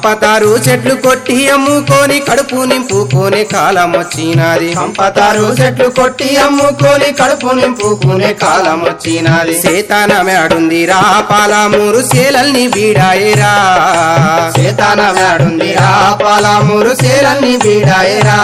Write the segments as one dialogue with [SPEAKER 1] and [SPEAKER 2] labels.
[SPEAKER 1] కంపతారు చెట్లు కొట్టి అమ్ముకొని కడుపు నింపుకొని కాలం వచ్చినది
[SPEAKER 2] కంపతారు చెట్లు కొట్టి అమ్ముకొని కడుపు నింపుకునే కాలం వచ్చినది
[SPEAKER 1] సేతాన మేడుంది రా పాలామూరు సేలల్ని బీడాయిరా
[SPEAKER 2] చేతాన వేడుంది రా పాలామూరు సేలన్ని బీడాయరా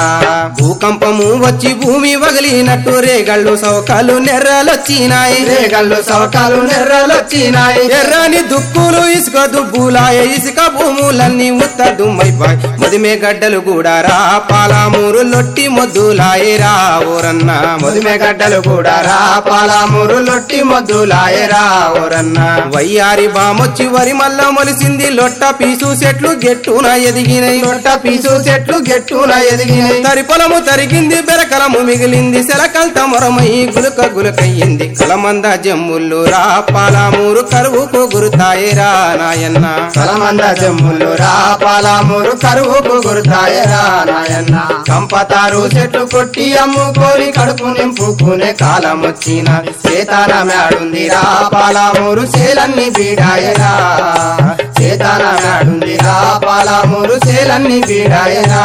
[SPEAKER 1] భూకంపము వచ్చి భూమి వగిలినట్టు రేగళ్ళు సౌకాలు నెర్రలొచ్చినాయి
[SPEAKER 2] రేగళ్ళు సవకాలు నెర్రలొచ్చినాయి
[SPEAKER 1] ఎర్రని దుక్కులు ఇసుక దుబ్బులాయ ఇసుక భూములన్నీ ఉత్త దుమ్మైపాయ్ మదిమే గడ్డలు కూడా రా పాలామూరు లొట్టి మొద్దులాయరా ఓరన్న
[SPEAKER 2] ముదిమె గడ్డలు కూడా రా పాలామూరు లొట్టి మొద్దులాయరా ఓరన్న
[SPEAKER 1] వయ్యారి బామొచ్చి వరి మల్ల మొలిసింది లొట్ట పీసు చెట్లు గెట్టున ఎదిగినాయి
[SPEAKER 2] లొట్ట పీసు చెట్లు గెట్టున ఎదిగినాయి
[SPEAKER 1] తరి పొలము తరిగింది బెరకలము మిగిలింది సెలకల్త మొరమై గులుక గులకయ్యింది కలమంద జమ్ముళ్ళు రా పాలామూరు కరువుకు గురుతాయిరా నాయన్న
[SPEAKER 2] కలమంద జమ్ములు రా పాలామూరు కరువుకు గురుతాయరా నాయన్న కంపతారు చెట్లు కొట్టి అమ్ముకొని కడుపు నింపుకునే కాలం వచ్చిన సేతాన మేడుంది రా పాలామూరు సేలన్ని బీడాయరా సేతాన మేడుంది రా పాలామూరు సేలన్ని బీడాయరా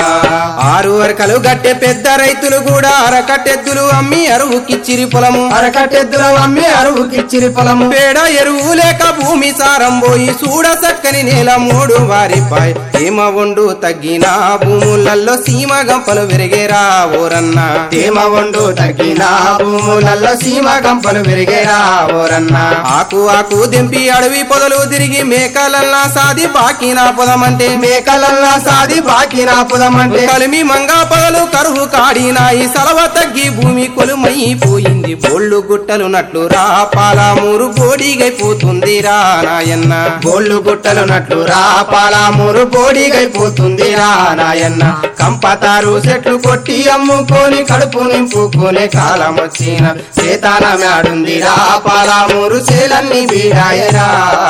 [SPEAKER 1] ఆరు వరకలు గట్టె పెద్ద రైతులు కూడా అరకట్టెద్దులు అమ్మి అరువుకిచ్చిరి పొలము
[SPEAKER 2] అరకట్టెద్దుల అమ్మి అరువుకిచ్చిరి పొలము
[SPEAKER 1] పేడ ఎరువు లేక భూమి సారం పోయి చూడ చక్కని నేల మూడు వారిపాయ్ ఏమ వండు తగ్గిన భూములలో సీమ గంపలు విరిగేరా ఓరన్న
[SPEAKER 2] తేమ వండు తగ్గిన భూములలో సీమ గంపలు విరిగేరా ఓరన్న
[SPEAKER 1] ఆకు ఆకు దింపి అడవి పొదలు తిరిగి మేకలల్లా సాది బాకినా పొదమంటే
[SPEAKER 2] మేకలల్లా సాది బాకి నా పుదమంటే
[SPEAKER 1] కలిమి మంగా పొదలు కరువు కాడినాయి సలవ తగ్గి భూమి కొలుమైపోయింది బోళ్ళు గుట్టలు నట్లు రా పాలామూరు బోడిగైపోతుంది రా నాయన్న
[SPEAKER 2] గోళ్ళు గుట్టలు నట్లు రా పాలామూరు బోడిగైపోతుంది రా నాయన్న కంపతారు చెట్లు కొట్టి అమ్ముకొని కడుపు నింపుకునే కాలం వచ్చిన సేతాన మేడుంది రా పాలామూరు సేలన్ని బీడాయరా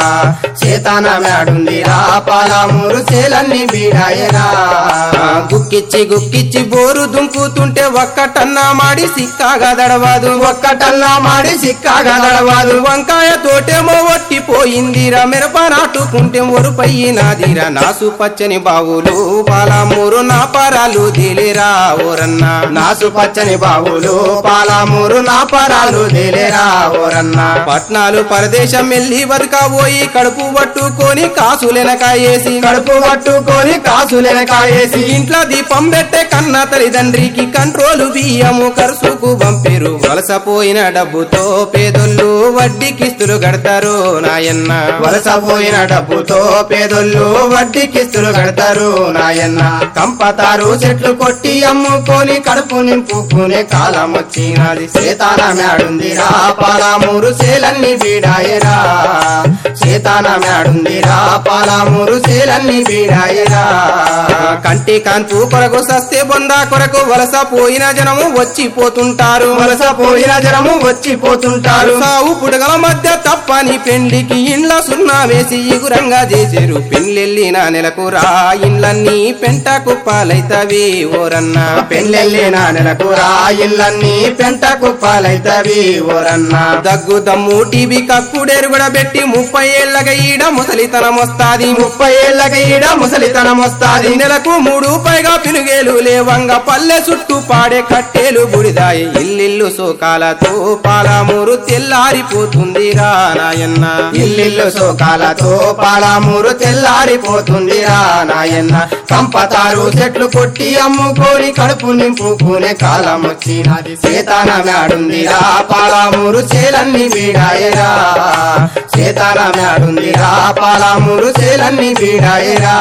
[SPEAKER 2] సేతాన మేడుంది రా పాలామూరు సేలన్ని బీడాయరా
[SPEAKER 1] ఆ, గుక్కిచ్చి గుక్కిచ్చి బోరు దుంకుతుంటే ఒక్కటన్నా మాడి సిక్కాగా దడవాదు
[SPEAKER 2] ఒక్కటల్లా మాడి సిక్కాగా నడవాదు
[SPEAKER 1] వంకాయ తోటేమో ఒట్టిపోయిందిరా మిరప నాటుకుంటే ఒరుపయ్యినాదిరా నాసు పచ్చని బావులు పాలామూరు నా పరాలు దిలేరా ఓరన్నా
[SPEAKER 2] నాసు పచ్చని బావులు పాలామూరు నా పరాలు దేలేరా ఓరన్న
[SPEAKER 1] పట్నాలు పరదేశం వెళ్ళి బతుకపోయి కడుపు పట్టుకొని కాసులెనకాయేసి
[SPEAKER 2] కడుపు పట్టుకొని కాసులెనకాయేసి
[SPEAKER 1] ఇంట్లో దీపం పెట్టే కన్న తల్లిదండ్రికి కంట్రోలు బియ్యము ఖర్చుకు పంపిరు వలసపోయిన డబ్బుతో పేదోళ్ళు వడ్డీ కిస్తులు కడతారు నాయన్న
[SPEAKER 2] వలసపోయిన డబ్బుతో పేదోళ్ళు వడ్డీ కిస్తులు కడతారు నాయన్న కంపతారు చెట్లు కొట్టి అమ్ముకొని కడుపు నింపుకునే కాలం వచ్చినది సేతాన మేడుంది రా పాలామూరు సేలన్ని బీడాయరా సేతాన మేడుంది రా పాలామూరు సేలన్ని బీడాయరా
[SPEAKER 1] కంటి కాంతు కొరకు సస్తే బొందా కొరకు వలసపోయిన జనము వచ్చిపోతుంటారు
[SPEAKER 2] వలసపోయిన జనము వచ్చిపోతుంటారు
[SPEAKER 1] సావు పుడగల మధ్య తప్పని పెండ్లికి ఇండ్ల సున్నా వేసి ఇగురంగా చేసేరు పెళ్ళెళ్ళిన నెలకు రా ఇండ్లన్నీ పెంట కుప్పాలైతవి ఓరన్నా
[SPEAKER 2] పెళ్ళెళ్ళిన నెలకు రా ఇళ్ళన్నీ పెంట కుప్పాలైతవి ఓరన్నా
[SPEAKER 1] దగ్గు దమ్ము టీవీ కక్కుడేరు కూడా పెట్టి ముప్పై ఏళ్ళగా ఈడ ముసలితనం వస్తాది
[SPEAKER 2] ముప్పై ఏళ్ళకి ఈడ ముసలితనం వస్తాది
[SPEAKER 1] నెలకు మూడు పైగా పినుగేలు లేవంగా పల్లె చుట్టూ పాడే కట్టేలు బుడిదాయి ఇల్లిల్లు సోకాలతో పాలామూరు తెల్లారిపోతుంది రా నాయన్న
[SPEAKER 2] ఇల్లిల్లు సోకాలతో పాలామూరు తెల్లారిపోతుంది రా నాయన్న కంపతారు చెట్లు కొట్టి అమ్ముకొని కడుపు నింపుకునే కాలం వచ్చినది సేతాన మేడుంది రా పాలామూరు చేలన్ని వీడాయరా సేతాన మేడుంది రా పాలామూరు చేలన్ని వీడాయరా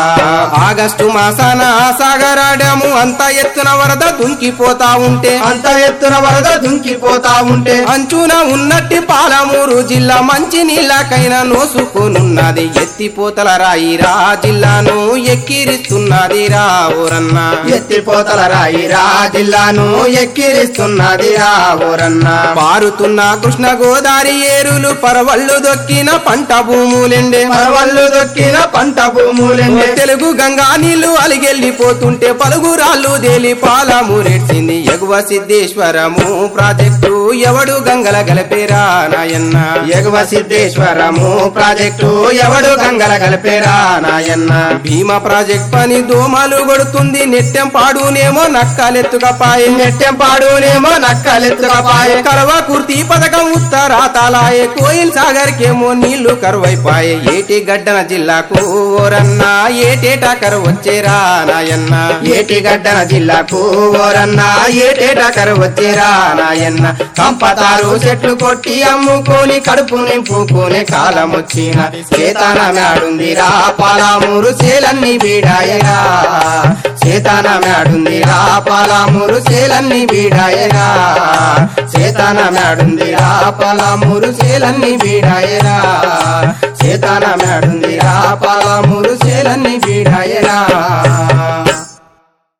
[SPEAKER 1] ఆగస్టు మాసాన సాగరాడాము అంత ఎత్తున వరద దుంకిపోతా ఉంటే
[SPEAKER 2] అంత ఎత్తున వరద దుంకిపోతా ఉంటే
[SPEAKER 1] అంచున ఉన్నట్టి పాలమూరు జిల్లా మంచి నీళ్ళకైనా నోసుకొనున్నది ఎత్తిపోతల రాయి రా జిల్లాను ఎక్కిరిస్తున్నది రా ఓరన్నా
[SPEAKER 2] ఎత్తిపోతల రాయి రా జిల్లాను ఎక్కిరిస్తున్నది రా ఓరన్నా
[SPEAKER 1] పారుతున్న కృష్ణ గోదారి ఏరులు పరవళ్ళు దొక్కిన పంట భూములెండే
[SPEAKER 2] పరవళ్ళు దొక్కిన పంట భూములెండే
[SPEAKER 1] తెలుగు గంగా నీళ్లు అలిగెళ్ళిపోతుంటే పలుగురాళ్ళు దేలి పాలమూరెడ్చింది ఎగువ సిద్ధేశ్వరము ప్రాజెక్టు ఎవడు గంగల గలపేరా నాయన్న
[SPEAKER 2] ఎగువ సిద్ధేశ్వరము ప్రాజెక్టు ఎవడు గంగల కలిపేరా నాయన్న
[SPEAKER 1] భీమ ప్రాజెక్ట్ పని దోమలు కొడుతుంది నెట్టెం పాడునేమో నక్కలెత్తుకపాయే
[SPEAKER 2] నెట్టెం పాడునేమో నక్కలెత్తుకపాయే
[SPEAKER 1] కరవ కుర్తీ పథకం ఉత్తరాతాలాయే కోయిల్ సాగర్ కేమో నీళ్లు కరువైపాయే ఏటి గడ్డన జిల్లాకు ఓరన్నా ఏటేటా కరువు వచ్చేరా నాయన్న
[SPEAKER 2] ఏటి గడ్డన జిల్లాకు ఓరన్నా ఏటేటా కరువు వచ్చేరా నాయన్న కంపతారు చెట్లు కొట్టి అమ్ముకొని కడుపు నింపుకునే కాలం వచ్చిన చేతన మేడుందిరా పాలామూరు చేలన్నీ బీడాయరా చేతన మేడుందిరా పాలామూరు చేలన్నీ బీడాయరా చేతన మేడుందిరా పాలామూరు చేలన్నీ బీడాయరా చేతన మేడుందిరా పాలామూరు చేలన్నీ బీడాయరా